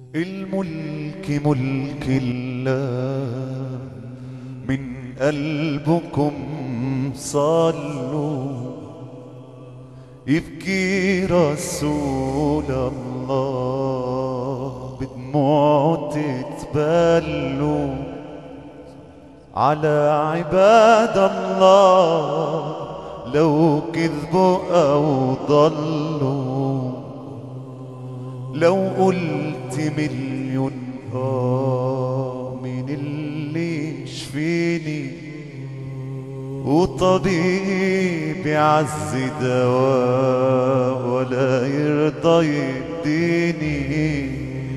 الملك ملك الله من قلبكم صلوا يبكي رسول الله بدموع تتبلوا على عباد الله لو كذبوا أو ضلوا لو قلت مليون آه مين اللي يشفيني وطبيب يعز دواء ولا يرضى يديني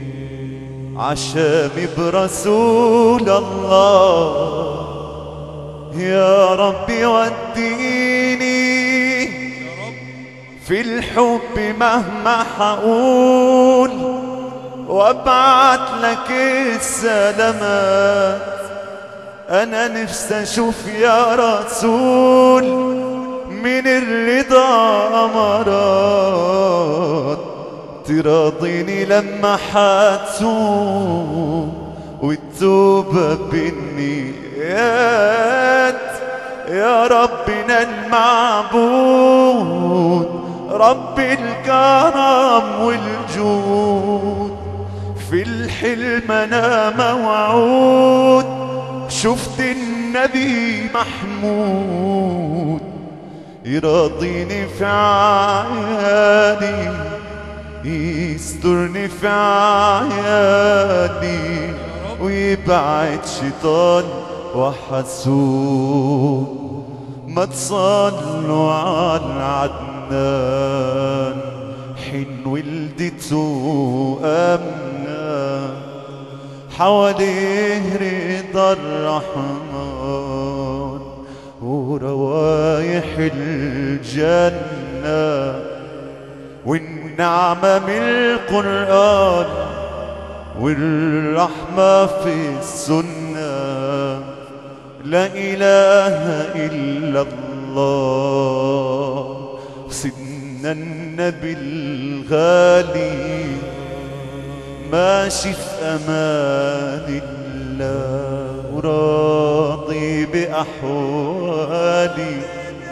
عشامي برسول الله يا ربي وديني في الحب مهما حقول وابعت لك السلامات انا نفسي اشوف يا رسول من الرضا امارات تراضيني لما حتسوق والتوبة بالنيات يا ربنا المعبود رب الكرم والجود في الحلم انا موعود شفت النبي محمود يراضيني في عيالي يسترني في عيالي ويبعد شيطان وحسود ما تصلوا على عدنان حين ولدته أمنا حواليه رضا الرحمن وروايح الجنة والنعمة من القرآن والرحمة في السنة لا إله إلا الله سيدنا النبي الغالي ماشي في أمان الله وراضي بأحوالي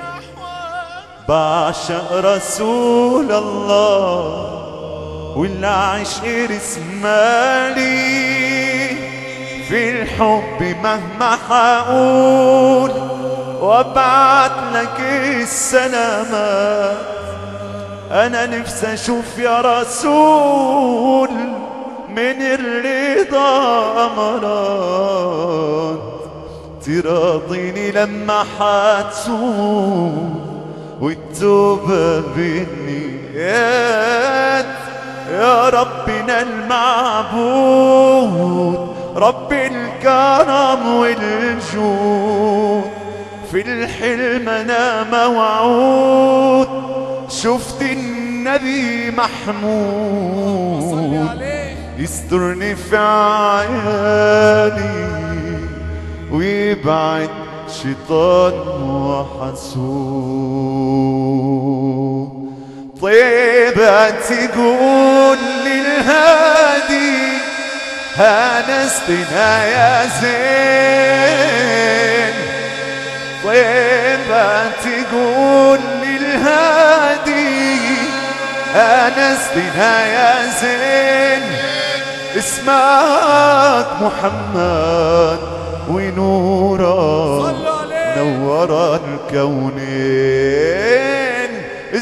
بعشق رسول الله والعشق رسمالي في الحب مهما حقول وابعت لك السلامات انا نفسي اشوف يا رسول من الرضا امارات تراضيني لما حتسوق والتوبة بالنيات يا ربنا المعبود رب الكرم والجود في الحلم انا موعود شفت النبي محمود يسترني في عيالي ويبعد شيطان وحسود طيبة تقول للهادي هانستنا يا زين طيبة تقول للهادي هانستنا يا زين اسمك محمد ونورك نور الكونين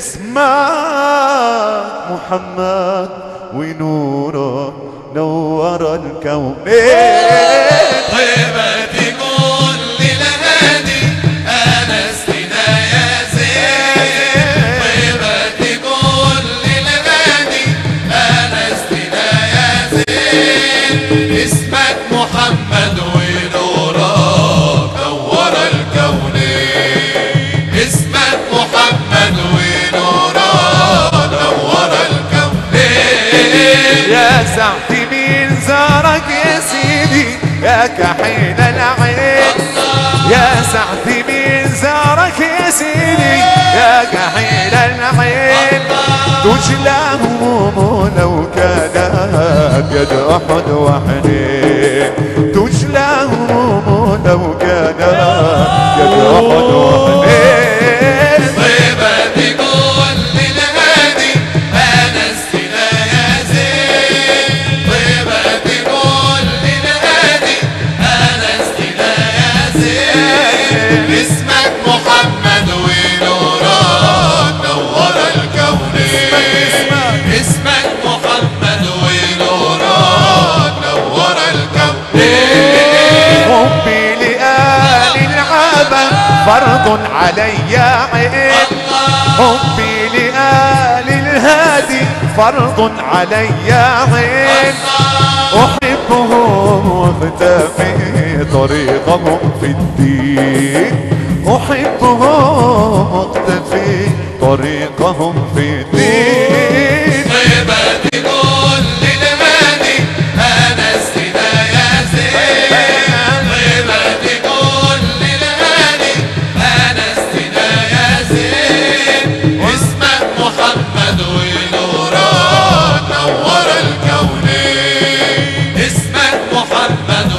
اسمك محمد ونورك نور الكونين طيبة تقول للهادي أنستنا يا زين طيبة تقول للهادي أنستنا يا زين اسمك محمد ونورك نور الكونين اسمك محمد ونورك نور الكونين يا سعدي مين زارك يا سيدي يا كحيل العين يا سعدي مين زارك يا سيدي يا كحيل العين تجلى همومه لو كان قد أحد وحنين تجلى هموم لو كان قد أحد وحنين طيبة تقول للهادي أنستنا يا زين طيبة تقول للهادي أنستنا يا زين اسمك محمد ونوران نور الكونين اسمك محمد ونوران نور الكونين حبي لآل العبا فرض علي عين حبي لآل الهادي فرض علي عين أحبهم واختفي طريقهم في الدين أحبهم واختفي طريقهم في الدين طيبة تقول للهادي أنستنا يا زين طيبة تقول للهادي أنستنا يا زين اسمك محمد ونوران نور الكونين اسمك محمد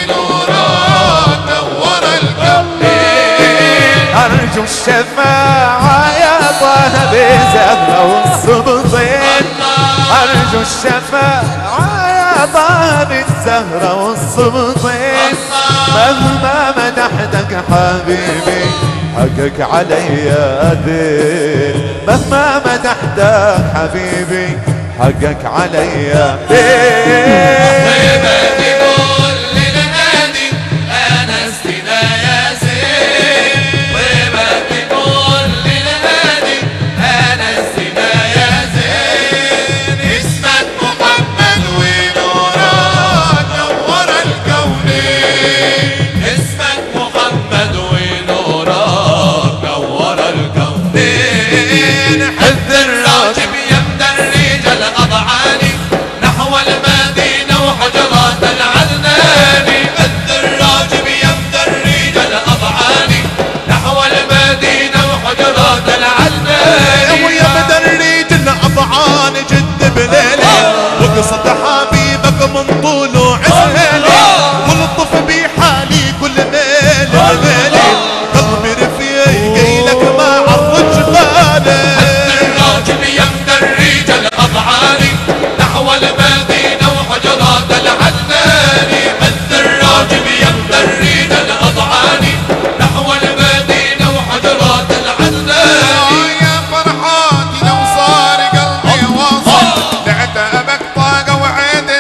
ونوران نور الكونين أرجو الشفاعة يا طه بزهرة والصبطين أرجو الشفاعة يا طه بالزهرة والصبطين مهما مدحتك حبيبي حقك علي دين مهما مدحتك حبيبي حقك علي دين طيبة تقول للهادي أنستنا يا زين طيبة تقول للهادي أنستنا يا زين اسمك محمد ونوران نور الكونين اسمك محمد ونوران نور الكونين حذ الراجب يمدى الرجال أضعاني نحو المدينة وحجرات العدنان حذ الراجب يمدى الرجال أضعاني نحو المدينة وحجرات العدنان ويا بدريج الأضعان جد بليلي وقصة حبيبك من طول وعسلي ملطف بحالي كل ميل ميلي قلبي رفيقي لك ما عرج غالي الراجل يمدى الرجال أضعاني نحو المدينة وحجرات العدنان حث الراجل يمدى الرجال أضعاني نحو المدينة وحجرات العدنان يا فرحاتي لو صار قلبي واصل لعتابك طاقة وعيدي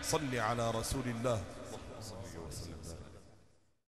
صل على رسول الله